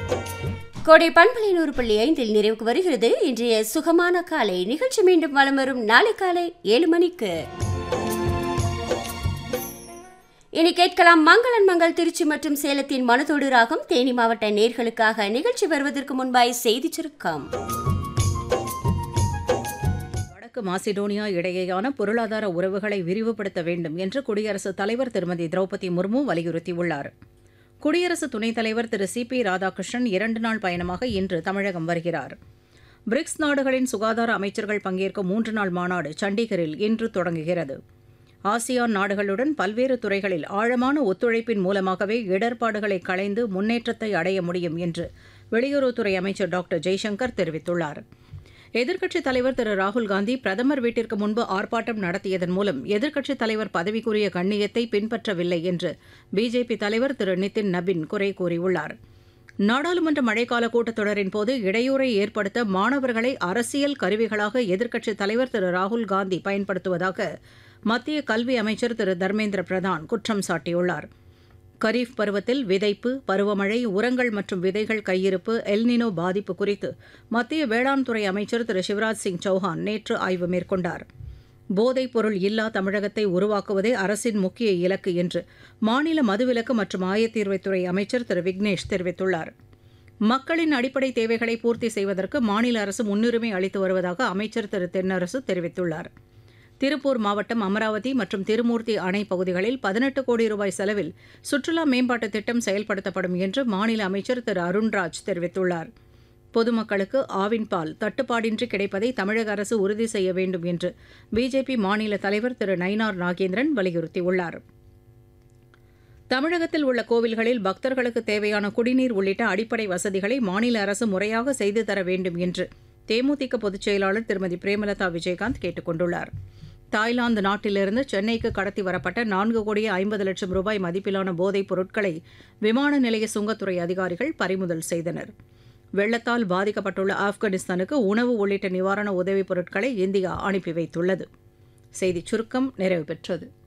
கோடை பண்பலை நூறு புள்ளி ஐந்தில் நிறைவுக்கு வருகிறது இன்றைய சுகமான காலை நிகழ்ச்சி மீண்டும் வலம் வரும் நாளை காலை ஏழு மணிக்கு இனி கேட்கலாம் மங்களன் மங்கள் திருச்சி மற்றும் சேலத்தின் மனதோடு ராகம் தேனி மாவட்ட நேர்களுக்காக நிகழ்ச்சி வருவதற்கு முன்பாய் செய்தி சுருக்கம் வடக்கு மாசிடோனியா இடையேயான பொருளாதார உறவுகளை விரிவுபடுத்த வேண்டும் என்று குடியரசுத் தலைவர் திருமதி திரௌபதி முர்மு வலியுறுத்தியுள்ளார் குடியரசு துணைத் தலைவர் திரு சி பி ராதாகிருஷ்ணன் இரண்டு நாள் பயணமாக இன்று தமிழகம் வருகிறார் பிரிக்ஸ் நாடுகளின் சுகாதார அமைச்சர்கள் பங்கேற்கும் மூன்று நாள் மாநாடு சண்டிகரில் இன்று தொடங்குகிறது ஆசியான் நாடுகளுடன் பல்வேறு துறைகளில் ஆழமான ஒத்துழைப்பின் மூலமாகவே இடர்பாடுகளை களைந்து முன்னேற்றத்தை அடைய முடியும் என்று வெளியுறவுத்துறை அமைச்சர் டாக்டர் ஜெய்சங்கர் தெரிவித்துள்ளார் எதிர்க்கட்சித் தலைவர் திரு ராகுல் காந்தி பிரதமர் வீட்டிற்கு முன்பு ஆர்ப்பாட்டம் நடத்தியதன் மூலம் எதிர்க்கட்சித் தலைவர் பதவிக்குரிய கண்ணியத்தை பின்பற்றவில்லை என்று பிஜேபி தலைவர் திரு நிதின் நபின் குறை கூறியுள்ளார் நாடாளுமன்ற மழைக்கால கூட்டத்தொடரின் போது இடையூறை ஏற்படுத்த மாணவர்களை அரசியல் கருவிகளாக எதிர்க்கட்சித் தலைவர் திரு ராகுல் காந்தி பயன்படுத்துவதாக மத்திய கல்வி அமைச்சர் திரு தர்மேந்திர பிரதான் குற்றம் சாட்டியுள்ளார் கரீஃப் பருவத்தில் விதைப்பு பருவமழை உரங்கள் மற்றும் விதைகள் கையிருப்பு எல்னினோ பாதிப்பு குறித்து மத்திய வேளாண் துறை அமைச்சர் திரு சிவராஜ் சிங் சௌஹான் நேற்று ஆய்வு மேற்கொண்டார் போதைப் பொருள் இல்லா தமிழகத்தை உருவாக்குவதே அரசின் முக்கிய இலக்கு என்று மாநில மதுவிலக்கு மற்றும் ஆயத்தீர்வைத்துறை அமைச்சர் திரு விக்னேஷ் தெரிவித்துள்ளார் மக்களின் அடிப்படை தேவைகளை பூர்த்தி செய்வதற்கு மாநில அரசு முன்னுரிமை அளித்து வருவதாக அமைச்சர் திரு தென்னரசு தெரிவித்துள்ளார் திருப்பூர் மாவட்டம் அமராவதி மற்றும் திருமூர்த்தி அணை பகுதிகளில் பதினெட்டு கோடி ரூபாய் செலவில் சுற்றுலா மேம்பாட்டு திட்டம் செயல்படுத்தப்படும் என்று மாநில அமைச்சர் திரு அருண்ராஜ் தெரிவித்துள்ளார் பொதுமக்களுக்கு ஆவின் பால் தட்டுப்பாடின்றி கிடைப்பதை தமிழக அரசு உறுதி செய்ய வேண்டும் என்று பிஜேபி மாநில தலைவர் திரு நயினார் நாகேந்திரன் வலியுறுத்தியுள்ளார் தமிழகத்தில் உள்ள கோவில்களில் பக்தர்களுக்கு தேவையான குடிநீர் உள்ளிட்ட அடிப்படை வசதிகளை மாநில அரசு முறையாக செய்து தர வேண்டும் என்று தேமுதிக பொதுச் செயலாளர் திருமதி பிரேமலதா விஜயகாந்த் கேட்டுக் கொண்டுள்ளார் தாய்லாந்து நாட்டிலிருந்து சென்னைக்கு கடத்தி வரப்பட்ட நான்கு கோடியே ஐம்பது லட்சம் ரூபாய் மதிப்பிலான போதைப் பொருட்களை விமான நிலைய சுங்கத்துறை அதிகாரிகள் பறிமுதல் செய்தனர் வெள்ளத்தால் பாதிக்கப்பட்டுள்ள ஆப்கானிஸ்தானுக்கு உணவு உள்ளிட்ட நிவாரண உதவிப் பொருட்களை இந்தியா அனுப்பி வைத்துள்ளது செய்திச் சுருக்கம் நிறைவு பெற்றது